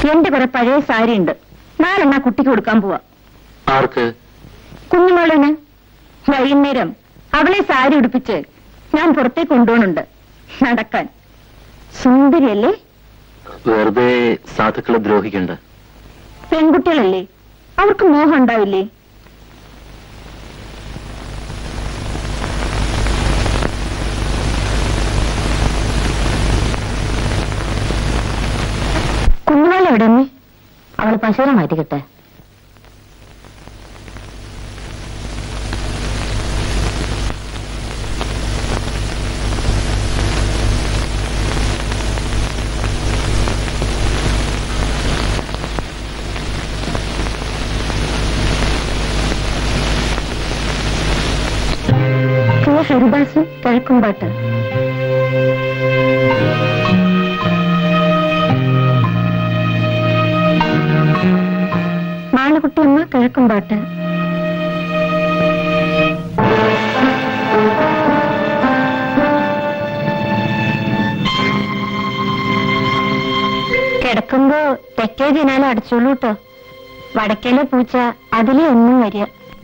എന്റെ കുറെ പഴയ സാരി ഉണ്ട് നാലെണ്ണ കുട്ടിക്ക് കൊടുക്കാൻ പോവാ ആർക്ക് കുഞ്ഞുമോളിന് വൈകുന്നേരം അവളെ സാരി ഉടുപ്പിച്ച് ഞാൻ പുറത്തേക്ക് കൊണ്ടുപോകുന്നുണ്ട് നടക്കാൻ സുന്ദരിയല്ലേ വെറുതെ സാധുക്കളെ ദ്രോഹിക്കണ്ട പെൺകുട്ടികളല്ലേ അവർക്ക് മോഹം ഉണ്ടാവില്ലേ കുഞ്ഞുമോൾ എവിടെ അമ്മേ അവൾ പശുവിനെ മാറ്റിക്കിട്ടെ കെ ഹരിദാസ് കിഴക്കുംപാട്ട് മാളകുട്ടിയമ്മ കിഴക്കുംപാട്ട് കിടക്കുമ്പോ തെക്കേ ജനാല അടച്ചോളൂ കേട്ടോ വടക്കേലെ പൂച്ച അതിലെ ഒന്നും വരിക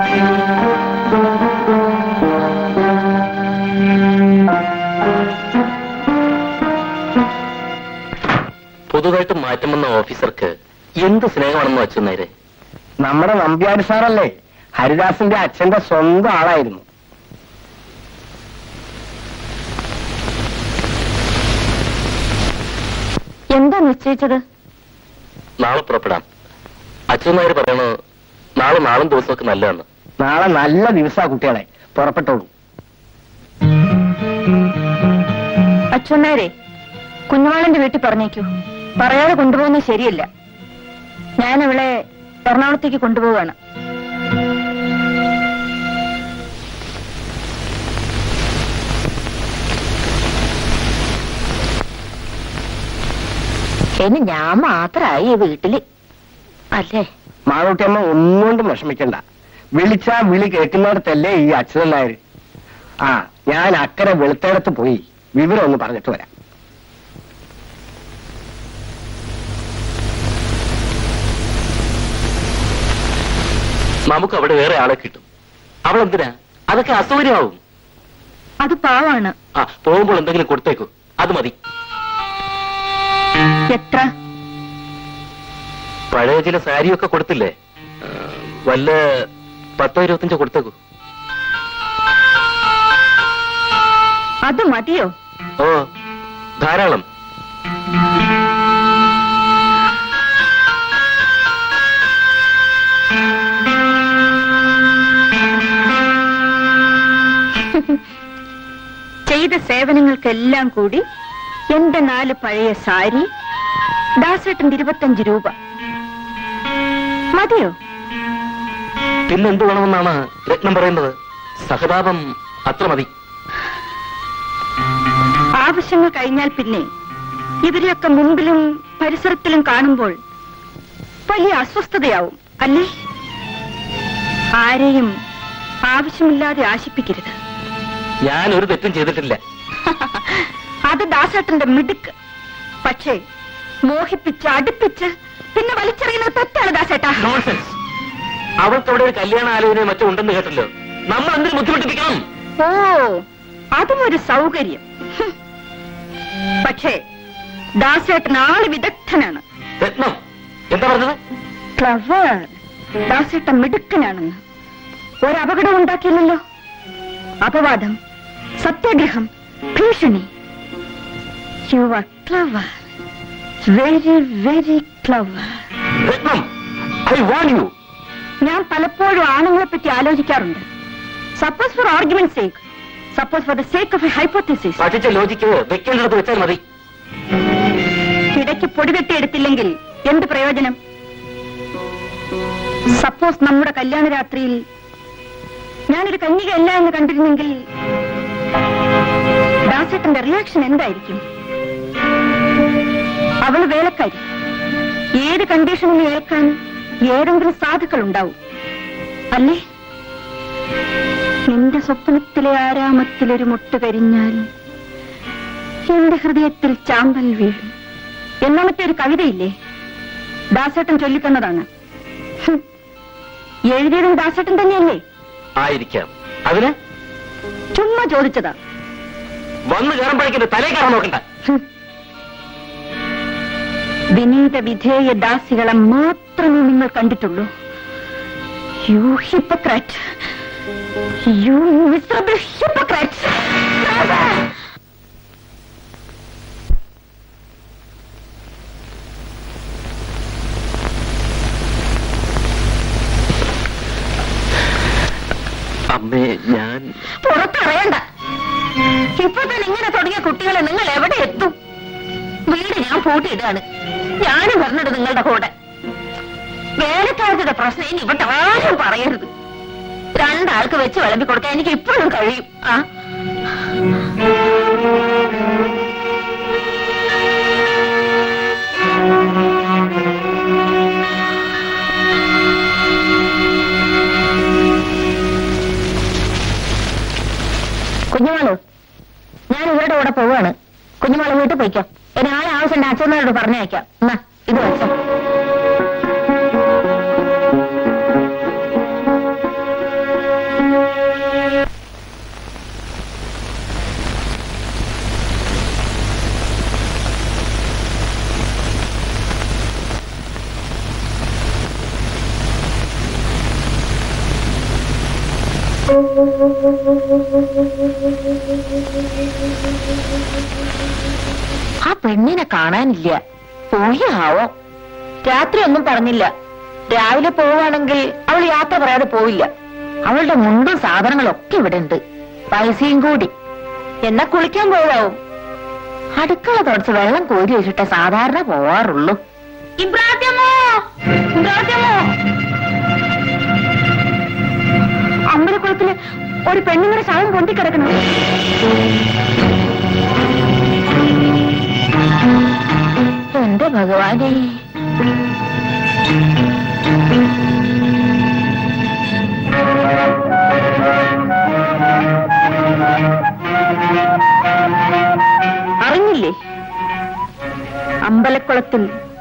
പുതുതായിട്ട് മാറ്റം വന്ന ഓഫീസർക്ക് എന്ത് സ്നേഹമാണെന്ന് വെച്ചു നേരെ നമ്മുടെ നമ്പ്യാർ സാറല്ലേ ഹരിദാസിന്റെ അച്ഛന്റെ സ്വന്തം ആളായിരുന്നു എന്താ നിശ്ചയിച്ചത് നാളെ പുറപ്പെടാം അച്ഛൻ നായർ പറയണു നാളെ നാളും ദിവസമൊക്കെ നല്ലതാണ് നാളെ നല്ല ദിവസാ കുട്ടികളെ പുറപ്പെട്ടോളൂ അച്ഛനേരെ കുഞ്ഞുവാളന്റെ വീട്ടിൽ പറഞ്ഞേക്കൂ പറയാതെ കൊണ്ടുപോകുന്നത് ശരിയല്ല ഞാൻ അവളെ എറണാകുളത്തേക്ക് കൊണ്ടുപോവാണ് ഇനി ഞാൻ മാത്രമായി ഈ വീട്ടില് അല്ലേ മാളൂട്ടിയമ്മ ഒന്നുകൊണ്ടും വിഷമിക്കണ്ട വിളിച്ചാ വിളി കേൾക്കുന്നിടത്തല്ലേ ഈ അച്ഛൻ നായർ ആ ഞാൻ അക്കരെ വെളുത്തേടത്ത് പോയി വിവരം ഒന്ന് പറഞ്ഞിട്ട് വരാം നമുക്ക് അവിടെ വേറെ ആളെ കിട്ടും അവൾ എന്തിനാ അതൊക്കെ അസൗകര്യമാവും അത് പാവാണ് ആ പോകുമ്പോൾ എന്തെങ്കിലും കൊടുത്തേക്കൂ അത് മതി എത്ര പഴയ ചില സാരിയൊക്കെ കൊടുത്തില്ലേ ആ, വല്ല പത്തോ ഇരുപത്തഞ്ചോ കൊടുത്തേക്കൂ അത് മതിയോ ഓ ധാരാളം ചെയ്ത സേവനങ്ങൾക്കെല്ലാം കൂടി എന്റെ നാല് പഴയ സാരി ദാസേട്ടന്റെ ഇരുപത്തഞ്ച് രൂപ മതിയോ പിന്നെന്ത് വേണമെന്നാണ് രത്നം പറയുന്നത് സഹതാപം അത്ര മതി ആവശ്യങ്ങൾ കഴിഞ്ഞാൽ പിന്നെ ഇവരെയൊക്കെ മുമ്പിലും പരിസരത്തിലും കാണുമ്പോൾ വലിയ അസ്വസ്ഥതയാവും അല്ലേ ആരെയും ആവശ്യമില്ലാതെ ആശിപ്പിക്കരുത് ഞാൻ ഒരു തെറ്റും ചെയ്തിട്ടില്ല അത് ദാസേട്ടന്റെ മിടുക്ക് പക്ഷേ മോഹിപ്പിച്ച് അടുപ്പിച്ച് പിന്നെ വലിച്ചെറിയുന്നത് തെറ്റാണ് ദാസേട്ടാ നോൺസെൻസ് അവൾക്ക് അവിടെ ഒരു കല്യാണ ആലോചനയോ മറ്റോ ഉണ്ടെന്ന് കേട്ടല്ലോ നമ്മൾ എന്തിനു ബുദ്ധിമുട്ടിപ്പിക്കണം ഓ അതും ഒരു സൗകര്യം ഹും. പക്ഷേ ദാസേട്ടൻ ആള് വിദഗ്ധനാണ് രത്നം എന്താ പറഞ്ഞത് ക്ലവർ ദാസേട്ടൻ മിടുക്കനാണെന്ന് ഒരപകടം ഉണ്ടാക്കിയില്ലല്ലോ അപവാദം സത്യാഗ്രഹം ഭീഷണി you are clever very very clever രത്നം ഐ വാണ്ട് യു ഞാൻ പലപ്പോഴും ആണുങ്ങളെ പറ്റി ആലോചിക്കാറുണ്ട് suppose for argument sake suppose for the sake of a hypothesis പഠിച്ച ലോജിക്ക് വെക്കേണ്ടിടത്ത് വെച്ചാൽ മതി ഇടയ്ക്ക് പൊടികെട്ടി എടുത്തില്ലെങ്കിൽ എന്ത് പ്രയോജനം സപ്പോസ് നമ്മുടെ കല്യാണ രാത്രിയിൽ ഞാനൊരു കന്യകയല്ല എന്ന് കണ്ടിരുന്നെങ്കിൽ ദാസേട്ടന്റെ റിയാക്ഷൻ എന്തായിരിക്കും അവള് വേലക്കാരി ഏത് കണ്ടീഷനിൽ ഏൽക്കാൻ ഏതെങ്കിലും സാധുക്കൾ ഉണ്ടാവും അല്ലേ നിന്റെ സ്വപ്നത്തിലെ ആരാമത്തിലൊരു മുട്ട് കരിഞ്ഞാൽ എന്റെ ഹൃദയത്തിൽ ചാമ്പൽ വീഴും എന്നാമത്തെ ഒരു കവിതയില്ലേ ദാസേട്ടൻ ചൊല്ലിത്തന്നതാണ് ഹും. എഴുതിയതും ദാസേട്ടൻ തന്നെയല്ലേ ആയിരിക്കാം അതിന് ചുമ്മാ ചോദിച്ചതാ വന്നു കയറുമ്പോഴേക്കും തലേ കയറാൻ നോക്കണ്ട ഹും. വിനീത വിധേയ ദാസികളെ മാത്രമേ നിങ്ങൾ കണ്ടിട്ടുള്ളൂ you hypocrite you miserable hypocrite അമ്മേ ഞാൻ പുറത്തറിയണ്ട ഇപ്പൊ തന്നെ ഇങ്ങനെ തുടങ്ങിയ കുട്ടികളെ നിങ്ങൾ എവിടെ എത്തും വീട് ഞാൻ പൂട്ടിയിടാണ് ഞാനും പറഞ്ഞിട്ട് നിങ്ങളുടെ കൂടെ വേലക്കാരുടെ പ്രശ്നം ഇനി ഇവിടെ ആരും പറയരുത് രണ്ടാൾക്ക് വെച്ച് വിളമ്പി കൊടുക്കാൻ എനിക്ക് ഇപ്പോഴും കഴിയും ആ കുഞ്ഞുമാള് ഞാൻ ഇവരുടെ കൂടെ പോവാണ് കുഞ്ഞുമാള് വീട്ടിൽ പോയിക്കോ ഇനി ആളെ ആവശ്യമുണ്ട് അച്ഛനോട് പറഞ്ഞയക്കാം എന്നാ ഇത് വെച്ചോ ആ പെണ്ണിനെ കാണാനില്ല പോയാവോ രാത്രി ഒന്നും പറഞ്ഞില്ല രാവിലെ പോവുകയാണെങ്കിൽ അവൾ യാത്ര പറയാതെ പോവില്ല അവളുടെ മുണ്ടും സാധനങ്ങളൊക്കെ ഇവിടെ ഉണ്ട് പൈസയും കൂടി എന്നാ കുളിക്കാൻ പോവാവും അടുക്കള തുടച്ച് വെള്ളം കോരി വെച്ചിട്ട് സാധാരണ പോവാറുള്ളൂ ഇബ്രാഹിമോ ഇബ്രാഹിമോ അമ്പലക്കുളത്തില് ഒരു പെണ്ണുങ്ങളുടെ ശവം പൊന്തിക്കിടക്കണം എന്റെ ഭഗവാനെ അറിഞ്ഞില്ലേ അമ്പലക്കുളത്തിൽ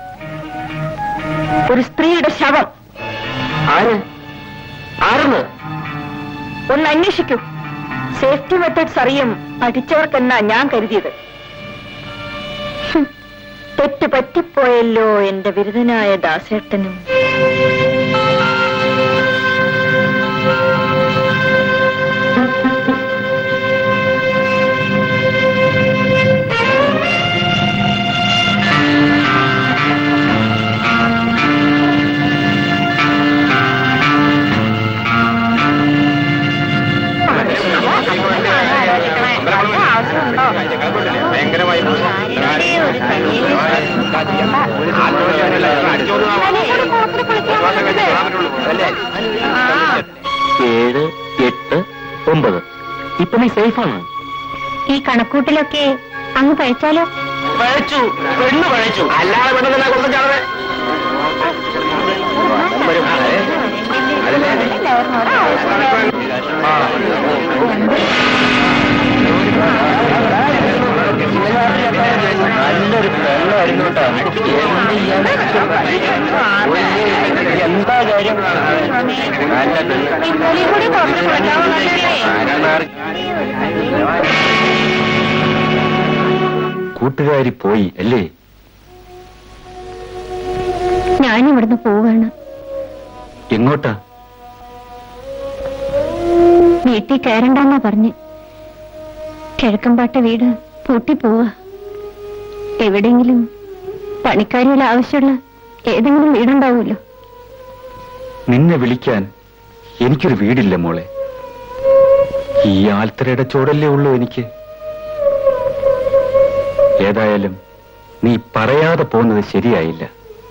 ഒരു സ്ത്രീയുടെ ശവം ആര് ആരെന്ന് ഒന്ന് അന്വേഷിക്കൂ സേഫ്റ്റി മെത്തേഡ്സ് അറിയും പഠിച്ചവർക്കെന്നാ ഞാൻ കരുതിയത് ഹും, തെറ്റ് പറ്റിപ്പോയല്ലോ എന്റെ ബിരുദനായ ദാസേട്ടനും ഏഴ് എട്ട് ഒമ്പത് ഇപ്പൊ നീ സേഫാണ് ഈ കണക്കൂട്ടിലൊക്കെ അങ്ങ് പഴിച്ചാലോ പഴച്ചു പെണ്ണ് പഴച്ചു അല്ലാതെ പെണ്ണെന്നാ കൊടുത്തിട്ടാണ് നല്ലൊരു പെണ്ണായിരുന്നു എന്താ കാര്യം കൂട്ടുകാരി പോയി അല്ലേ ഞാനിവിടുന്ന് പോവാണ് എങ്ങോട്ടാ വീട്ടിൽ കയറണ്ടെന്നാ പറഞ്ഞ് കിഴക്കമ്പാട്ട വീട് പൂട്ടിപ്പോവാ എവിടെയെങ്കിലും പണിക്കാരികൾ ആവശ്യമുള്ള ഏതെങ്കിലും വീടുണ്ടാവുമല്ലോ നിന്നെ വിളിക്കാൻ എനിക്കൊരു വീടില്ല മോളെ ഈ ആൽത്തറയുടെ ചോടല്ലേ ഉള്ളൂ എനിക്ക് ഏതായാലും നീ പറയാതെ പോകുന്നത് ശരിയായില്ല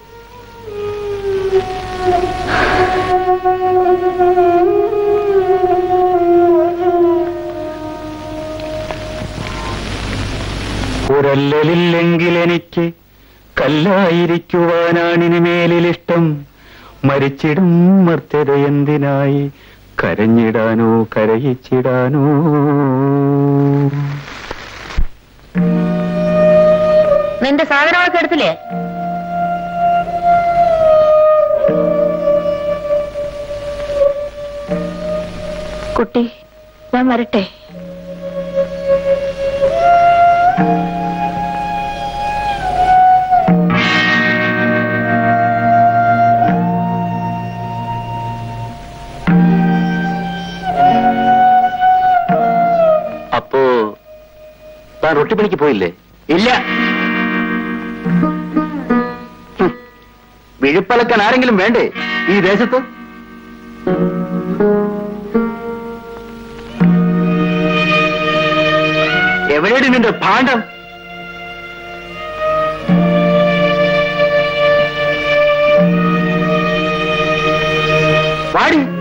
കുരല്ലില്ലെങ്കിൽ എനിക്ക് കല്ലായിരിക്കുവാനാണിനി മേലിലിഷ്ടം മരിച്ചിടും മർത്യത എന്തിനായി കരഞ്ഞിടാനോ കരയിച്ചിടാനോ നിന്റെ സാധനങ്ങളൊക്കെ എടുത്തില്ലേ കുട്ടി ഞാൻ വരട്ടെ അപ്പോ താൻ റൊട്ടിപ്പണിക്ക് പോയില്ലേ ഇല്ല ഹും. വിഴുപ്പലക്കാൻ ആരെങ്കിലും വേണ്ടേ ഈ ദേശത്ത് എവിടെയാണ് നിന്റെ ഭാണ്ഡം വാടി